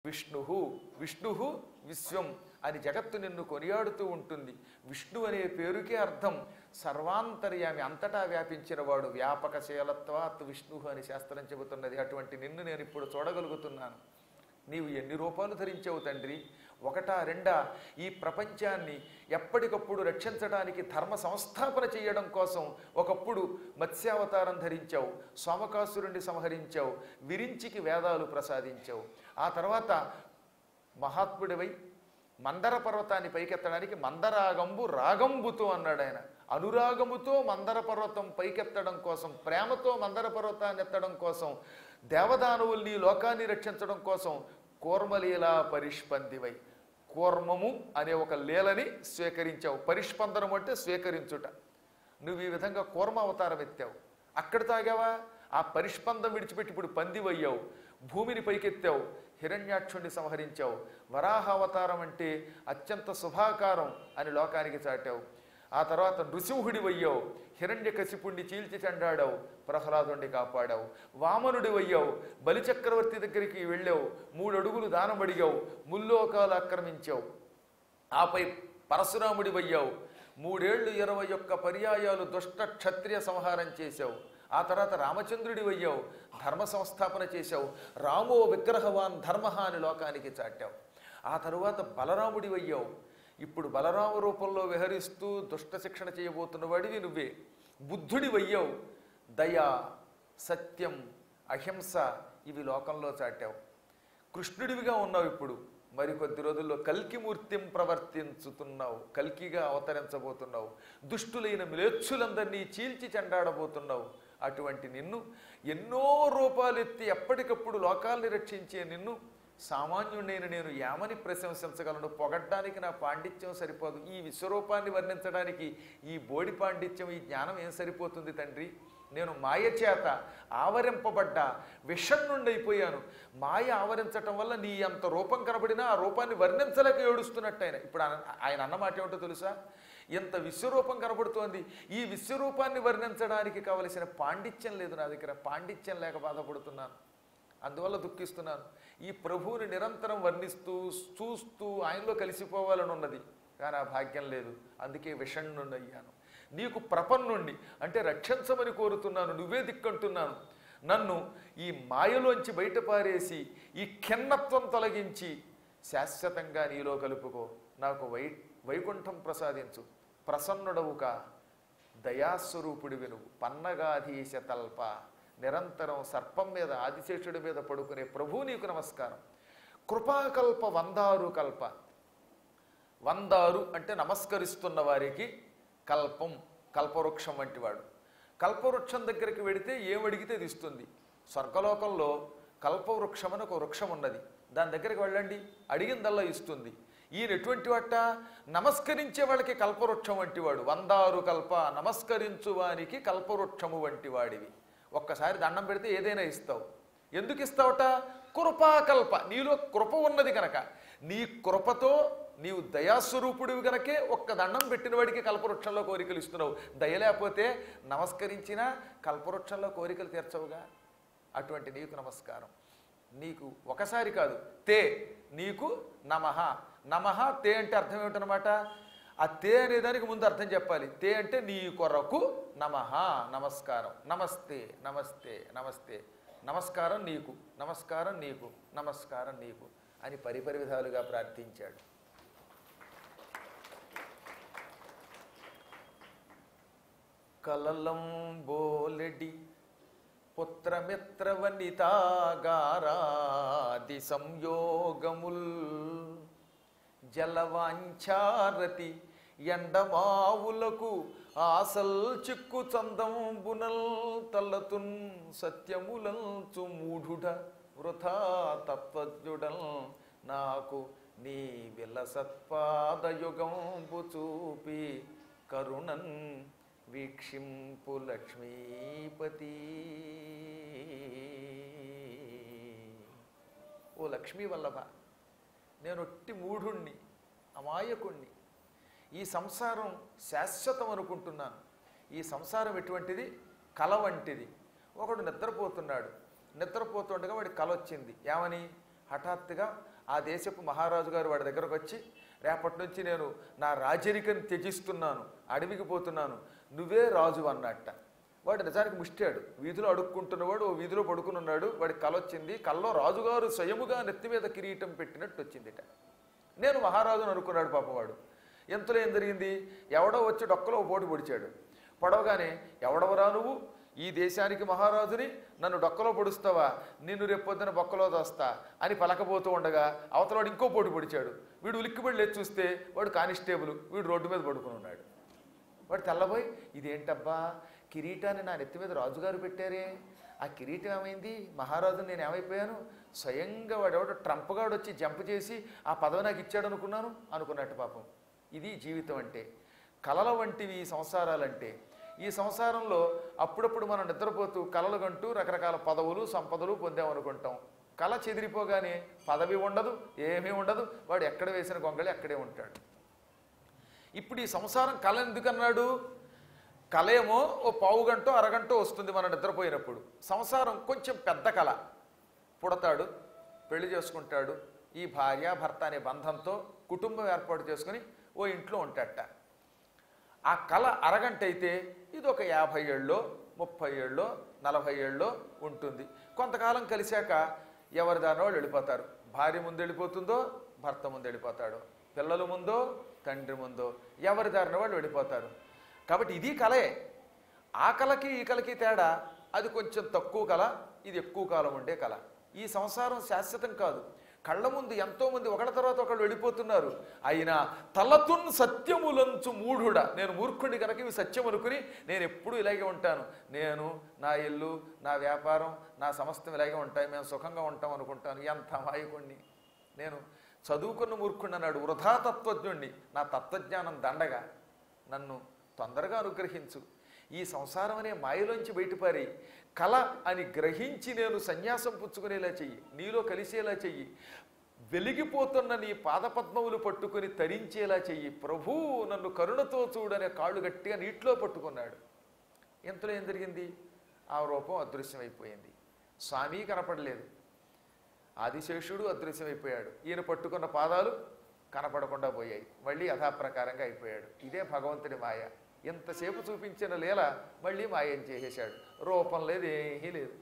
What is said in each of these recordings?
విష్ణు విష్ణు విశ్వం అని జగత్తు నిన్ను కొనియాడుతూ ఉంటుంది విష్ణు అనే పేరుకే అర్థం సర్వాంతర్యామి అంతటా వ్యాపించిన వాడు వ్యాపకశీలత్వాత్ విష్ణు అని శాస్త్రం చెబుతున్నది అటువంటి నిన్ను నేను ఇప్పుడు చూడగలుగుతున్నాను నీవు ఎన్ని రూపాలు ధరించావు తండ్రి ఒకటా రెండా ఈ ప్రపంచాన్ని ఎప్పటికప్పుడు రక్షించడానికి ధర్మ సంస్థాపన చేయడం కోసం ఒకప్పుడు మత్స్యావతారం ధరించావు సోమకాసురుణ్ణి సంహరించావు విరించికి వేదాలు ప్రసాదించావు ఆ తర్వాత మహాత్ముడివై మందర పర్వతాన్ని పైకెత్తడానికి మందరాగంబు రాగంబుతో అన్నాడు ఆయన అనురాగముతో మందర పర్వతం పైకెత్తడం కోసం ప్రేమతో మందర పర్వతాన్ని ఎత్తడం కోసం దేవదానవుల్ని లోకాన్ని రక్షించడం కోసం కూర్మలీలా పరిష్పందివై కూర్మము అనే ఒక లీలని స్వీకరించావు పరిష్పందనం అంటే స్వీకరించుట నువ్వు ఈ విధంగా కూర్మ అవతారం ఎత్తావు అక్కడ తాగావా ఆ పరిష్పందం విడిచిపెట్టి ఇప్పుడు పందివయ్యావు భూమిని పైకెత్తావు హిరణ్యాక్షుణ్ణి సంహరించావు వరాహ అవతారం అంటే అత్యంత శుభాకారం అని లోకానికి చాటావు ఆ తర్వాత నృసింహుడి వయ్యావు హిరణ్య కసిపుణ్ణి చీల్చి చెండాడావు ప్రహ్లాదుణ్ణి కాపాడావు వామనుడి వయ్యావు బలిచక్రవర్తి దగ్గరికి వెళ్ళావు మూడు అడుగులు దానం అడిగావు ముల్లోకాలు ఆక్రమించావు ఆపై పరశురాముడి వయ్యావు మూడేళ్లు ఇరవై ఒక్క పర్యాయాలు దుష్ట క్షత్రియ సంహారం చేశావు ఆ తర్వాత రామచంద్రుడి వయ్యావు ధర్మ సంస్థాపన చేశావు రామో విగ్రహవాన్ ధర్మ అని లోకానికి చాటావు ఆ తరువాత బలరాముడి వయ్యావు ఇప్పుడు బలరామ రూపంలో విహరిస్తూ దుష్ట శిక్షణ చేయబోతున్న వాడివి నువ్వే బుద్ధుడి వయ్యావు దయ సత్యం అహింస ఇవి లోకంలో చాటావు కృష్ణుడివిగా ఉన్నావు ఇప్పుడు మరికొద్ది రోజుల్లో కల్కి మూర్తిం ప్రవర్తించుతున్నావు కల్కిగా అవతరించబోతున్నావు దుష్టులైన మ్లేచ్చులందరినీ చీల్చి చెండాడబోతున్నావు అటువంటి నిన్ను ఎన్నో రూపాలు ఎత్తి ఎప్పటికప్పుడు లోకాల్ని రక్షించే నిన్ను సామాన్యుడైన నేను యామని ప్రశంసించగలను పొగడ్డానికి నా పాండిత్యం సరిపోదు ఈ విశ్వరూపాన్ని వర్ణించడానికి ఈ బోడి పాండిత్యం ఈ జ్ఞానం ఏం సరిపోతుంది తండ్రి నేను మాయ చేత ఆవరింపబడ్డ విషం నుండి అయిపోయాను మాయ ఆవరించటం వల్ల నీ అంత రూపం కనబడినా ఆ రూపాన్ని వర్ణించలేక ఏడుస్తున్నట్టు ఆయన ఇప్పుడు ఆయన ఆయన అన్నమాట ఏమిటో తెలుసా ఇంత విశ్వరూపం కనబడుతోంది ఈ విశ్వరూపాన్ని వర్ణించడానికి కావలసిన పాండిత్యం లేదు నా దగ్గర పాండిత్యం లేక బాధపడుతున్నాను అందువల్ల దుఃఖిస్తున్నాను ఈ ప్రభువుని నిరంతరం వర్ణిస్తూ చూస్తూ ఆయనలో కలిసిపోవాలని ఉన్నది కానీ ఆ భాగ్యం లేదు అందుకే విషం నుండి అయ్యాను నీకు ప్రపన్నుండి అంటే రక్షించమని కోరుతున్నాను నువ్వే దిక్కంటున్నాను నన్ను ఈ మాయలోంచి బయటపారేసి ఈ ఖిన్నత్వం తొలగించి శాశ్వతంగా నీలో కలుపుకో నాకు వై వైకుంఠం ప్రసాదించు ప్రసన్నుడవుక దయాస్వరూపుడివి నువ్వు పన్నగాధీశ తల్ప నిరంతరం సర్పం మీద ఆదిశేషుడి మీద పడుకునే ప్రభు నీకు నమస్కారం కృపాకల్ప వందారు కల్ప వందారు అంటే నమస్కరిస్తున్న వారికి కల్పం కల్పవృక్షం వంటివాడు కల్పవృక్షం దగ్గరికి వెడితే ఏమడిగితే అది ఇస్తుంది స్వర్గలోకంలో కల్పవృక్షం అని ఒక వృక్షం ఉన్నది దాని దగ్గరికి వెళ్ళండి అడిగిందల్లా ఇస్తుంది ఈయన ఎటువంటి వాట నమస్కరించే వాళ్ళకి కల్పవృక్షం వంటివాడు వందారు కల్ప నమస్కరించు వానికి కల్పవృక్షము వంటి వాడివి ఒక్కసారి దండం పెడితే ఏదైనా ఇస్తావు ఎందుకు ఇస్తావట కృపాకల్ప నీలో కృప ఉన్నది కనుక నీ కృపతో నీవు దయాస్వరూపుడివి గనకే ఒక్క దండం పెట్టిన వాడికి కల్పవృక్షంలో కోరికలు ఇస్తున్నావు దయ లేకపోతే నమస్కరించినా కల్పవృక్షంలో కోరికలు తీర్చవుగా అటువంటి నీకు నమస్కారం నీకు ఒకసారి కాదు తే నీకు నమః నమః తే అంటే అర్థం ఏమిటనమాట ఆ తే అనే దానికి ముందు అర్థం చెప్పాలి తే అంటే నీ కొరకు నమః నమస్కారం నమస్తే నమస్తే నమస్తే నమస్కారం నీకు నమస్కారం నీకు నమస్కారం నీకు అని పరిపరి విధాలుగా ప్రార్థించాడు కలలం బోలెడి పుత్రమిత్ర వనితాగారాది సంయోగముల్ జలవాంఛారతి ఎండమావులకు ఆసల్ చిక్కు చందంబునల్ తల్లతున్ సత్యములంచు మూఢుడ వృథా తత్వజ్ఞుడల్ నాకు నీ విలసత్పాదయుగంబు చూపి కరుణన్ వీక్షింపు లక్ష్మీపతి ఓ లక్ష్మీ వల్లభ నేను ఒట్టి మూఢుణ్ణి అమాయకుణ్ణి ఈ సంసారం శాశ్వతం అనుకుంటున్నాను ఈ సంసారం ఎటువంటిది కల వంటిది ఒకడు నిద్రపోతున్నాడు నిద్రపోతుండగా వాడి కల వచ్చింది ఏమని హఠాత్తుగా ఆ దేశపు మహారాజు గారు వాడి దగ్గరకు వచ్చి రేపటి నుంచి నేను నా రాజరికను త్యజిస్తున్నాను అడవికి పోతున్నాను నువ్వే రాజు అన్నట్ట వాడు నిజానికి ముష్టాడు వీధిలో అడుక్కుంటున్నవాడు ఓ వీధిలో పడుకుని ఉన్నాడు వాడికి కల వచ్చింది కల్లో రాజుగారు స్వయముగా నెత్తి మీద కిరీటం పెట్టినట్టు వచ్చిందిట నేను మహారాజును అనుకున్నాడు పాపవాడు ఎంతలో ఏం జరిగింది ఎవడో వచ్చి డొక్కలో ఓ పోటు పొడిచాడు పొడవగానే ఎవడవరా నువ్వు ఈ దేశానికి మహారాజుని నన్ను డొక్కలో పొడుస్తావా నిన్ను రేపొద్దున బొక్కలో దోస్తా అని పలకబోతూ ఉండగా అవతలవాడు ఇంకో పోటు పొడిచాడు వీడు ఉలిక్కిపడి లేచి చూస్తే వాడు కానిస్టేబుల్ వీడు రోడ్డు మీద పడుకుని ఉన్నాడు వాడు తెల్లబోయి ఇదేంటబ్బా కిరీటాన్ని నా నెత్తి మీద రాజుగారు పెట్టారే ఆ కిరీటం ఏమైంది మహారాజు నేను ఏమైపోయాను స్వయంగా వాడెవడో ట్రంప్ గాడు వచ్చి జంప్ చేసి ఆ పదవి నాకు ఇచ్చాడు అనుకున్నాను అనుకున్నట్టు పాపం ఇది జీవితం అంటే కలల వంటివి ఈ సంసారాలంటే ఈ సంసారంలో అప్పుడప్పుడు మనం నిద్రపోతూ కలలు కంటూ రకరకాల పదవులు సంపదలు పొందామనుకుంటాం కళ చెదిరిపోగానే పదవి ఉండదు ఏమీ ఉండదు వాడు ఎక్కడ వేసిన గొంగళి అక్కడే ఉంటాడు ఇప్పుడు ఈ సంసారం కళ ఎందుకన్నాడు కళ ఏమో ఓ పావు గంట అరగంట వస్తుంది మనం నిద్రపోయినప్పుడు సంసారం కొంచెం పెద్ద కళ పుడతాడు పెళ్లి చేసుకుంటాడు ఈ భార్య భర్త అనే బంధంతో కుటుంబం ఏర్పాటు చేసుకుని ఓ ఇంట్లో ఉంటాడట ఆ కళ అరగంట అయితే ఇది ఒక యాభై ఏళ్ళలో ముప్పై ఏళ్ళలో నలభై ఏళ్ళలో ఉంటుంది కొంతకాలం కలిశాక ఎవరి దారిన వాళ్ళు వెళ్ళిపోతారు భార్య ముందు వెళ్ళిపోతుందో భర్త ముందు వెళ్ళిపోతాడు పిల్లల ముందో తండ్రి ముందో ఎవరి దారిన వాళ్ళు వెళ్ళిపోతారు కాబట్టి ఇది కళే ఆ కళకి ఈ కళకి తేడా అది కొంచెం తక్కువ కళ ఇది ఎక్కువ కాలం ఉండే కళ ఈ సంసారం శాశ్వతం కాదు కళ్ళ ముందు ఎంతోమంది ఒకళ్ళ తర్వాత ఒకళ్ళు వెళ్ళిపోతున్నారు అయినా తలతున్ సత్యములంచు మూఢుడా నేను మూర్ఖుడి కనుక ఇవి సత్యం అనుకుని నేను ఎప్పుడూ ఇలాగే ఉంటాను నేను నా ఇల్లు నా వ్యాపారం నా సమస్తం ఇలాగే ఉంటాయి మేము సుఖంగా ఉంటాం అనుకుంటాను ఎంత అమాయకుణ్ణి నేను చదువుకున్న మూర్ఖుడిని అన్నాడు వృధా తత్వజ్ఞుణ్ణి నా తత్వజ్ఞానం దండగా నన్ను తొందరగా అనుగ్రహించు ఈ సంసారం అనే మాయలోంచి బయటపారి కళ అని గ్రహించి నేను సన్యాసం పుచ్చుకునేలా చెయ్యి నీలో కలిసేలా చెయ్యి వెలిగిపోతున్న నీ పాదపద్మములు పట్టుకుని తరించేలా చెయ్యి ప్రభూ నన్ను కరుణతో చూడనే కాళ్ళు గట్టిగా నీటిలో పట్టుకున్నాడు ఎంతలో ఏం జరిగింది ఆ రూపం అదృశ్యమైపోయింది స్వామి కనపడలేదు ఆదిశేషుడు అదృశ్యమైపోయాడు ఈయన పట్టుకున్న పాదాలు కనపడకుండా పోయాయి మళ్ళీ యథాప్రకారంగా అయిపోయాడు ఇదే భగవంతుడి మాయ ఎంతసేపు చూపించిన లీల మళ్ళీ మాయం చేసేశాడు రూపం లేదు ఏమీ లేదు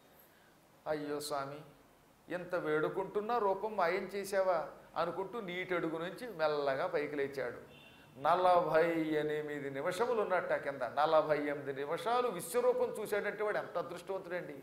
అయ్యో స్వామి ఎంత వేడుకుంటున్నా రూపం మాయం చేసావా అనుకుంటూ నీటి అడుగు నుంచి మెల్లగా పైకి లేచాడు నలభై ఎనిమిది నిమిషములు ఉన్నట్ట కింద నలభై ఎనిమిది నిమిషాలు విశ్వరూపం చూశాడంటే వాడు ఎంత అదృష్టవంతుడండి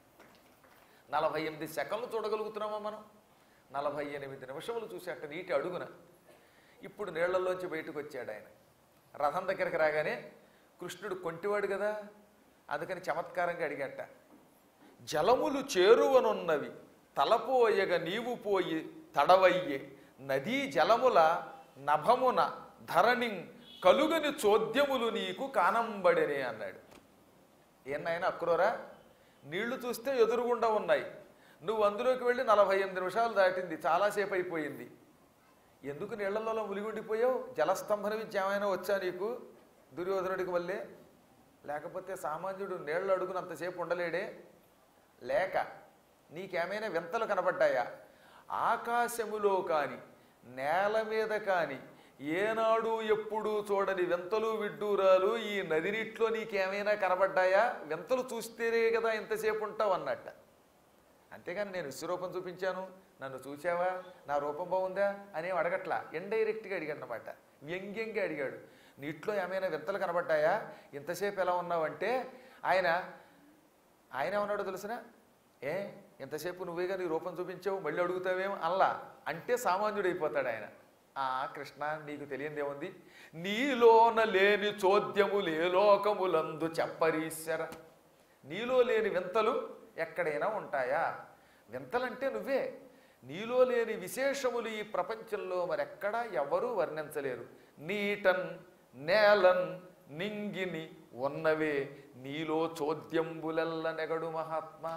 నలభై ఎనిమిది సెకండ్లు చూడగలుగుతున్నామా మనం నలభై ఎనిమిది నిమిషములు చూసేట నీటి అడుగున ఇప్పుడు నీళ్లలోంచి బయటకు వచ్చాడు ఆయన రథం దగ్గరికి రాగానే కృష్ణుడు కొంటివాడు కదా అందుకని చమత్కారంగా అడిగట జలములు చేరువనున్నవి తలపోయగ నీవు పోయి తడవయ్యే నదీ జలముల నభమున ధరణి కలుగని చోద్యములు నీకు కానంబడినే అన్నాడు ఏనాయన అక్రోరా నీళ్లు చూస్తే ఎదురుగుండా ఉన్నాయి నువ్వు అందులోకి వెళ్ళి నలభై ఎనిమిది నిమిషాలు దాటింది చాలాసేపు అయిపోయింది ఎందుకు నీళ్లలో ములిగుండిపోయావు జలస్తంభన విద్య ఏమైనా వచ్చా నీకు దుర్యోధనుడికి వల్లే లేకపోతే సామాన్యుడు నీళ్లు అడుగునంతసేపు ఉండలేడే లేక నీకేమైనా వింతలు కనబడ్డాయా ఆకాశములో కాని నేల మీద కాని ఏనాడు ఎప్పుడు చూడని వింతలు విడ్డూరాలు ఈ నది నీటిలో నీకేమైనా కనబడ్డాయా వింతలు చూస్తేనే కదా ఇంతసేపు ఉంటావు అన్నట్ట అంతేగాని నేను విశ్వరూపం చూపించాను నన్ను చూసావా నా రూపం బాగుందా అనేం అడగట్లా ఇండైరెక్ట్గా అడిగాడు అనమాట వ్యంగ్యంగా అడిగాడు నీటిలో ఏమైనా వింతలు కనబడ్డాయా ఇంతసేపు ఎలా ఉన్నావంటే ఆయన ఆయన ఏమన్నాడో తెలిసిన ఏ ఇంతసేపు నువ్వేగా నీ రూపం చూపించావు మళ్ళీ అడుగుతావేమో అల్లా అంటే సామాన్యుడైపోతాడు ఆయన ఆ కృష్ణ నీకు తెలియందేముంది నీలోన లేని చోద్యములు ఏ లోకములందు చెప్పరీశ్వర నీలో లేని వింతలు ఎక్కడైనా ఉంటాయా వింతలంటే నువ్వే నీలో లేని విశేషములు ఈ ప్రపంచంలో మరెక్కడా ఎవరూ వర్ణించలేరు నీటన్ నేలన్ నింగిని ఉన్నవే నీలో చోద్యంబులెల్ల నెగడు మహాత్మా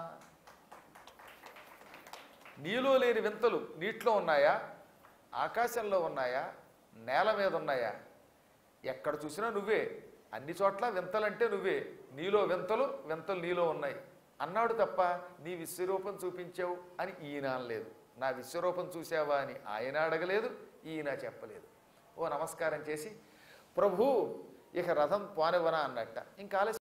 నీలో లేని వింతలు నీటిలో ఉన్నాయా ఆకాశంలో ఉన్నాయా నేల మీద ఉన్నాయా ఎక్కడ చూసినా నువ్వే అన్ని చోట్ల వింతలంటే నువ్వే నీలో వింతలు వింతలు నీలో ఉన్నాయి అన్నాడు తప్ప నీ విశ్వరూపం చూపించావు అని ఈయన అనలేదు నా విశ్వరూపం చూసావా అని ఆయన అడగలేదు ఈయన చెప్పలేదు ఓ నమస్కారం చేసి ప్రభు ఇక రథం పోనివ్వనా అన్నట్ట ఇంకా ఆలస్యం